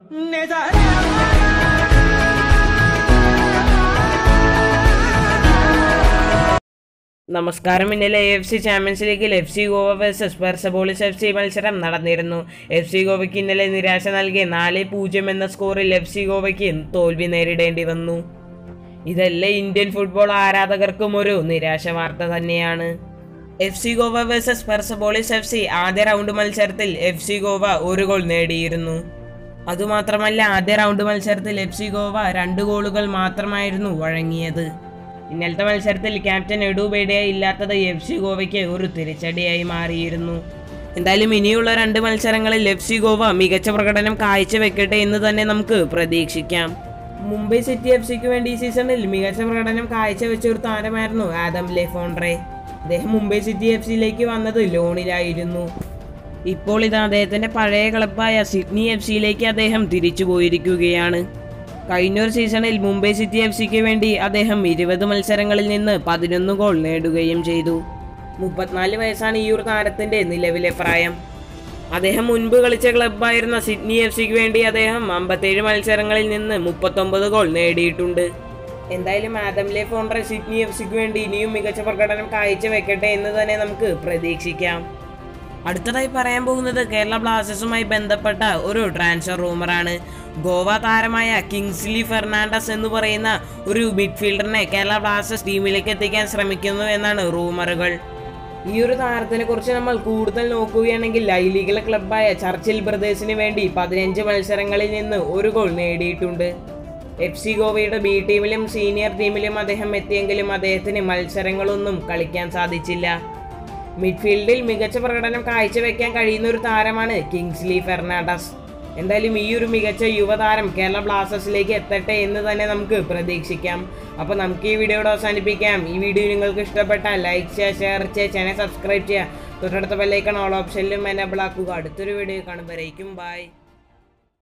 നമസ്കാരം ഇന്നലെ F C champions ലീഗിൽ F C Goa versus Persepolis F C മത്സരം നടന്നിരുന്നു എഫ് സി ഗോവയ്ക്ക് ഇന്നലെ നിരാശ നൽകിയ നാല് പൂജ്യം എന്ന സ്കോറിൽ എഫ് സി ഗോവയ്ക്ക് തോൽവി നേരിടേണ്ടി വന്നു ഇതെല്ലാം ഇന്ത്യൻ ഫുട്ബോൾ ആരാധകർക്കും ഒരു നിരാശ വാർത്ത തന്നെയാണ് F C Goa versus Persepolis F C ആദ്യ റൗണ്ട് മത്സരത്തിൽ എഫ് സി ഗോവ ഒരു ഗോൾ നേടിയിരുന്നു അതുമാത്രമല്ല ആദ്യ റൗണ്ട് മത്സരത്തിൽ എഫ് സി ഗോവ രണ്ട് ഗോളുകൾ മാത്രമായിരുന്നു വഴങ്ങിയത് ഇന്നലത്തെ മത്സരത്തിൽ ക്യാപ്റ്റൻ എഡു ബേഡെ ഇല്ലാത്തത് എഫ് സി ഗോവയ്ക്ക് ഒരു തിരിച്ചടിയായി മാറിയിരുന്നു എന്തായാലും ഇനിയുള്ള രണ്ട് മത്സരങ്ങളിൽ എഫ് സി ഗോവ മികച്ച പ്രകടനം കാഴ്ചവെക്കട്ടെ എന്ന് തന്നെ നമുക്ക് പ്രതീക്ഷിക്കാം മുംബൈ സിറ്റി എഫ് സിക്ക് വേണ്ടി ഈ സീസണിൽ മികച്ച പ്രകടനം കാഴ്ചവെച്ച ഒരു താരമായിരുന്നു ആദം ലെഫോൺട്രെ അദ്ദേഹം മുംബൈ സിറ്റി എഫ് സിയിലേക്ക് വന്നത് ലോണിലായിരുന്നു ഇപ്പോൾ ഇത് അദ്ദേഹത്തിന്റെ പഴയ ക്ലബ്ബായ സിഡ്നി എഫ് സിയിലേക്ക് അദ്ദേഹം തിരിച്ചു പോയിരിക്കുകയാണ് കഴിഞ്ഞൊരു സീസണിൽ മുംബൈ സിറ്റി എഫ് സിക്ക് വേണ്ടി അദ്ദേഹം ഇരുപത് മത്സരങ്ങളിൽ നിന്ന് പതിനൊന്ന് ഗോൾ നേടുകയും ചെയ്തു മുപ്പത്തിനാല് വയസ്സാണ് ഈ ഒരു താരത്തിന്റെ നിലവിലെ പ്രായം അദ്ദേഹം മുൻപ് കളിച്ച ക്ലബ്ബായിരുന്ന സിഡ്നി എഫ് സിക്ക് വേണ്ടി അദ്ദേഹം അമ്പത്തേഴ് മത്സരങ്ങളിൽ നിന്ന് മുപ്പത്തൊമ്പത് ഗോൾ നേടിയിട്ടുണ്ട് എന്തായാലും ആദംലെ ഫോണ്ടറെ സിഡ്നി എഫ് സിക്ക് വേണ്ടി ഇനിയും മികച്ച പ്രകടനം കാഴ്ചവെക്കട്ടെ എന്ന് തന്നെ നമുക്ക് പ്രതീക്ഷിക്കാം അടുത്തതായി പറയാൻ പോകുന്നത് കേരള ബ്ലാസ്റ്റേഴ്സുമായി ബന്ധപ്പെട്ട ഒരു ട്രാൻസ്ഫർ റൂമറാണ് ഗോവ താരമായ കിങ്സ്ലി ഫെർണാണ്ടസ് എന്ന് പറയുന്ന ഒരു മിഡ്ഫീൽഡറിനെ കേരള ബ്ലാസ്റ്റേഴ്സ് ടീമിലേക്ക് എത്തിക്കാൻ ശ്രമിക്കുന്നു എന്നാണ് റൂമറുകൾ ഈ ഒരു താരത്തിനെ കുറിച്ച് നമ്മൾ കൂടുതൽ നോക്കുകയാണെങ്കിൽ ഐ ലീഗിലെ ക്ലബ്ബായ ചർച്ചിൽ ബ്രദേഴ്സിന് വേണ്ടി പതിനഞ്ച് മത്സരങ്ങളിൽ നിന്ന് ഒരു ഗോൾ നേടിയിട്ടുണ്ട് എഫ് സി ഗോവയുടെ ബി ടീമിലും സീനിയർ ടീമിലും അദ്ദേഹം എത്തിയെങ്കിലും അദ്ദേഹത്തിന് മത്സരങ്ങളൊന്നും കളിക്കാൻ സാധിച്ചില്ല മിഡ്ഫീൽഡിൽ മികച്ച പ്രകടനം കാഴ്ചവെക്കാൻ കഴിയുന്ന ഒരു താരമാണ് കിങ്സ്ലി ഫെർണാണ്ടസ് എന്തായാലും ഈ ഒരു മികച്ച യുവതാരം കേരള ബ്ലാസ്റ്റേഴ്സിലേക്ക് എത്തട്ടെ എന്ന് തന്നെ നമുക്ക് പ്രതീക്ഷിക്കാം അപ്പോൾ നമുക്ക് ഈ വീഡിയോയുടെ അവസാനിപ്പിക്കാം ഈ വീഡിയോ നിങ്ങൾക്ക് ഇഷ്ടപ്പെട്ടാൽ ലൈക്ക് ചെയ്യുക ഷെയർ ചെയ്യുക ചാനൽ സബ്സ്ക്രൈബ് ചെയ്യുക തൊട്ടടുത്ത ബെല്ലൈക്കൺ ഓൾ ഓപ്ഷനിലും എനബിൾ ആക്കുക അടുത്തൊരു വീഡിയോ കാണുമ്പോഴേക്കും ബൈ